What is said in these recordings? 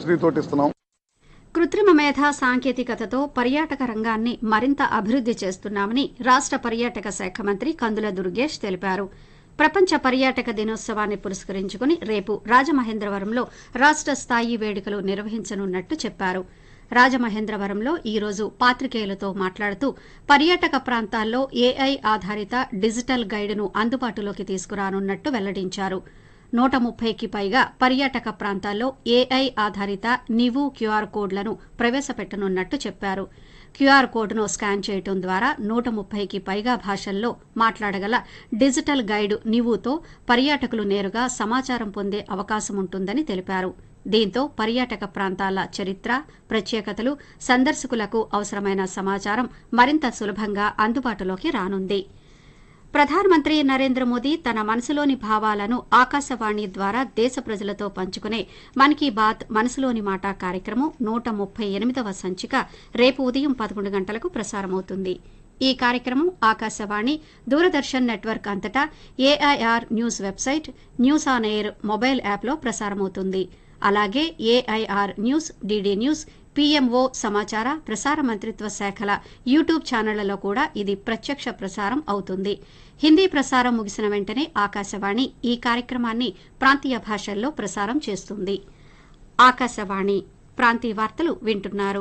subsidy తోటి ఇస్తున్నాం కృత్రిమ మేధ సాంకేతికతతో పర్యాటక రంగాన్ని మరింత అభివృద్ది చేస్తున్నామని రాష్ట పర్యాటక శాఖ మంత్రి కందుల దుర్గేష్ తెలిపారు ప్రపంచ పర్యాటక దినోత్సవాన్ని పురస్కరించుకుని రేపు రాజమహేంద్రవరంలో రాష్ట స్థాయి వేడుకలు నిర్వహించనున్నట్టు చెప్పారు రాజమహేంద్రవరంలో ఈ రోజు పాత్రికేయులతో మాట్లాడుతూ పర్యాటక ప్రాంతాల్లో ఏఐ ఆధారిత డిజిటల్ గైడ్ను అందుబాటులోకి తీసుకురానున్నట్టు వెల్లడించారు నూట ముప్పైకి పైగా పర్యాటక ప్రాంతాల్లో ఏఐ ఆధారిత నివు క్యూఆర్ కోడ్లను ప్రవేశపెట్టనున్నట్టు చెప్పారు క్యూఆర్ కోడ్ను స్కాన్ చేయడం ద్వారా నూట ముప్పైకి పైగా భాషల్లో మాట్లాడగల డిజిటల్ గైడ్ నివుతో పర్యాటకులు నేరుగా సమాచారం పొందే అవకాశం ఉంటుందని తెలిపారు దీంతో పర్యాటక ప్రాంతాల చరిత్ర ప్రత్యేకతలు సందర్శకులకు అవసరమైన సమాచారం మరింత సులభంగా అందుబాటులోకి రానుంది ప్రధానమంత్రి నరేంద్ర మోదీ తన మనసులోని భావాలను ఆకాశవాణి ద్వారా దేశ ప్రజలతో పంచుకునే మన్ కీ బాత్ మనసులోని మాట కార్యక్రమం నూట ముప్పై ఎనిమిదవ సంచిక రేపు ఉదయం పదకొండు గంటలకు ప్రసారమవుతుంది ఈ కార్యక్రమం ఆకాశవాణి దూరదర్శన్ నెట్వర్క్ అంతటా AIR news website news on air mobile యాప్లో ప్రసారమవుతుంది అలాగే AIR news DD news PMO సమాచార ప్రసార మంత్రిత్వ శాఖల యూట్యూబ్ ఛానళ్లలో కూడా ఇది ప్రత్యక్ష ప్రసారం అవుతుంది హిందీ ప్రసారం ముగిసిన వెంటనే ఆకాశవాణి ఈ కార్యక్రమాన్ని ప్రాంతీయ భాషల్లో ప్రసారం చేస్తుంది ఆకాశవాణి ప్రాంతీయ వార్తలు వింటున్నారు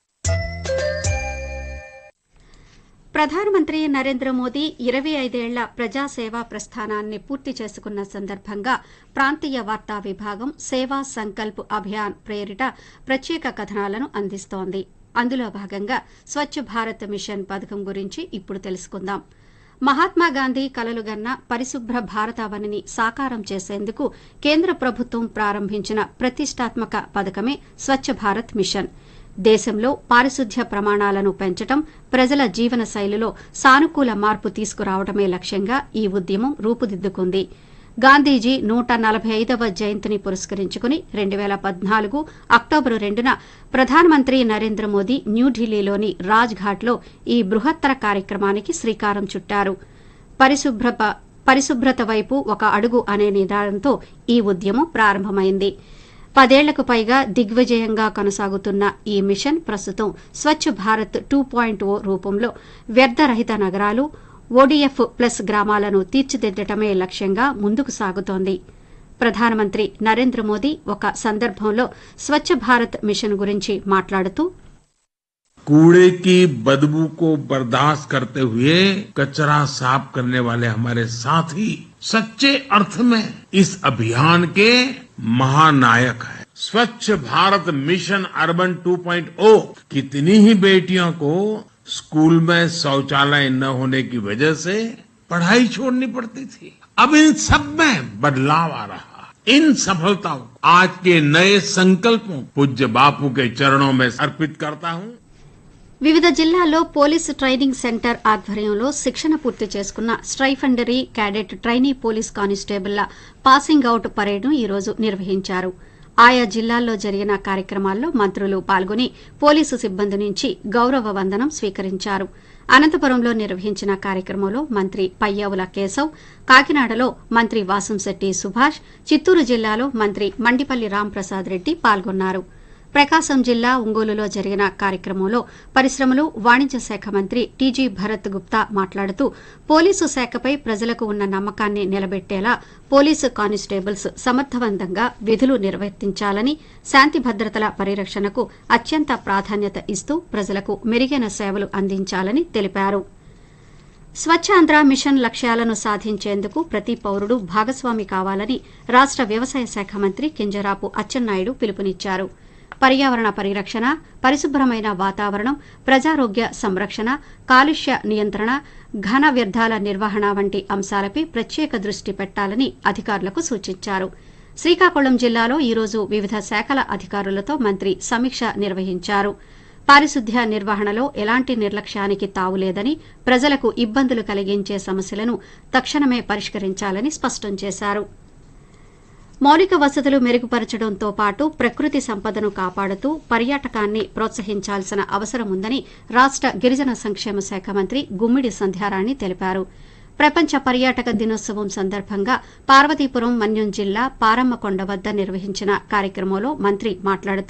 ప్రధానమంత్రి నరేంద్ర మోదీ ఇరవై ఐదేళ్ల ప్రజాసేవా ప్రస్థానాన్ని పూర్తి చేసుకున్న సందర్భంగా ప్రాంతీయ వార్తా విభాగం సేవా సంకల్ప్ అభియాన్ ప్రేరిట ప్రత్యేక కథనాలను అందిస్తోంది అందులో భాగంగా స్వచ్ఛ భారత్ మిషన్ పథకం గురించి ఇప్పుడు తెలుసుకుందాం మహాత్మాగాంధీ కలలుగన్న పరిశుభ్ర భారతావనిని సాకారం చేసేందుకు కేంద్ర ప్రభుత్వం ప్రారంభించిన ప్రతిష్టాత్మక పథకమే స్వచ్ఛ భారత్ మిషన్ దేశంలో పారిశుద్ధ్య ప్రమాణాలను పెంచడం ప్రజల జీవన శైలిలో సానుకూల మార్పు తీసుకురావడమే లక్ష్యంగా ఈ ఉద్యమం రూపుదిద్దుకుంది గాంధీజీ నూట నలభై ఐదవ జయంతిని పురస్కరించుకుని రెండు వేల పద్నాలుగు అక్టోబరు రెండున ప్రధానమంత్రి నరేంద్ర మోదీ న్యూఢిల్లీలోని రాజ్ఘాట్లో ఈ బృహత్తర కార్యక్రమానికి శ్రీకారం చుట్టారు పరిశుభ్ర పరిశుభ్రత వైపు ఒక అడుగు అనే నిదానంతో ఈ ఉద్యమం ప్రారంభమైంది పదేళ్లకు పైగా దిగ్విజయంగా కొనసాగుతున్న ఈ మిషన్ ప్రస్తుతం Swachh Bharat two point O రూపంలో వ్యర్థరహిత నగరాలు ఓడీఎఫ్ ప్లస్ గ్రామాలను తీర్చిదిద్దటమే లక్ష్యంగా ముందుకు సాగుతోంది ప్రధానమంత్రి నరేంద్ర మోదీ ఒక సందర్భంలో స్వచ్ఛ భారత్ మిషన్ గురించి మాట్లాడుతూ कूड़े की बदबू को बर्दाश्त करते हुए कचरा साफ करने वाले हमारे साथी सच्चे अर्थ में इस अभियान के महानायक हैं स्वच्छ भारत मिशन अर्बन 2.0 कितनी ही बेटियों को स्कूल में शौचालय न होने की वजह से पढ़ाई छोड़नी पड़ती थी अब इन सब में बदलाव आ रहा इन सफलताओं को आज के नए संकल्पों पूज्य बापू के चरणों में अर्पित करता हूँ వివిధ జిల్లాల్లో పోలీసు ట్రైనింగ్ సెంటర్ ఆధ్వర్యంలో శిక్షణ పూర్తి చేసుకున్న స్ట్రైఫండరీ క్యాడెట్ ట్రైనీ పోలీస్ కానిస్టేబుల్ల పాసింగ్ అవుట్ పరేడ్ను ఈ రోజు నిర్వహించారు ఆయా జిల్లాల్లో జరిగిన కార్యక్రమాల్లో మంత్రులు పాల్గొని పోలీసు సిబ్బంది నుంచి గౌరవ వందనం స్వీకరించారు అనంతపురంలో నిర్వహించిన కార్యక్రమంలో మంత్రి పయ్యావుల కేశవ్ కాకినాడలో మంత్రి వాసంశెట్టి సుభాష్ చిత్తూరు జిల్లాలో మంత్రి మండిపల్లి రాంప్రసాద్ రెడ్డి పాల్గొన్నారు ప్రకాశం జిల్లా ఒంగోలులో జరిగిన కార్యక్రమంలో పరిశ్రమలు వాణిజ్య శాఖ మంత్రి టీజీ భరత్ గుప్తా మాట్లాడుతూ పోలీసు శాఖపై ప్రజలకు ఉన్న నమ్మకాన్ని నిలబెట్టేలా పోలీసు కానిస్టేబుల్స్ సమర్థవంతంగా విధులు నిర్వర్తించాలని శాంతి భద్రతల పరిరక్షణకు అత్యంత ప్రాధాన్యత ఇస్తూ ప్రజలకు మెరుగైన సేవలు అందించాలని తెలిపారు స్వచ్ఛాంధ్ర మిషన్ లక్ష్యాలను సాధించేందుకు ప్రతి పౌరుడు భాగస్వామి కావాలని రాష్ట వ్యవసాయ శాఖ మంత్రి కింజరాపు అచ్చెన్నాయుడు పిలుపునిచ్చారు పర్యావరణ పరిరక్షణ పరిశుభ్రమైన వాతావరణం ప్రజారోగ్య సంరక్షణ కాలుష్య నియంత్రణ ఘన వ్యర్థాల నిర్వహణ వంటి అంశాలపై ప్రత్యేక దృష్టి పెట్టాలని అధికారులకు సూచించారు శ్రీకాకుళం జిల్లాలో ఈరోజు వివిధ శాఖల అధికారులతో మంత్రి సమీక్ష నిర్వహించారు పారిశుద్ధ్య నిర్వహణలో ఎలాంటి నిర్లక్ష్యానికి తావులేదని ప్రజలకు ఇబ్బందులు కలిగించే సమస్యలను తక్షణమే పరిష్కరించాలని స్పష్టం చేశారు మౌలిక వసతులు మెరుగుపరచడంతో పాటు ప్రకృతి సంపదను కాపాడుతూ పర్యాటకాన్ని ప్రోత్సహించాల్సిన అవసరం ఉందని రాష్ట గిరిజన సంక్షేమ శాఖ మంత్రి గుమ్మిడి సంధ్యారాణి తెలిపారు ప్రపంచ పర్యాటక దినోత్సవం సందర్భంగా పార్వతీపురం మన్యం జిల్లా పారమ్మకొండ వద్ద నిర్వహించిన కార్యక్రమంలో మంత్రి మాట్లాడుతూ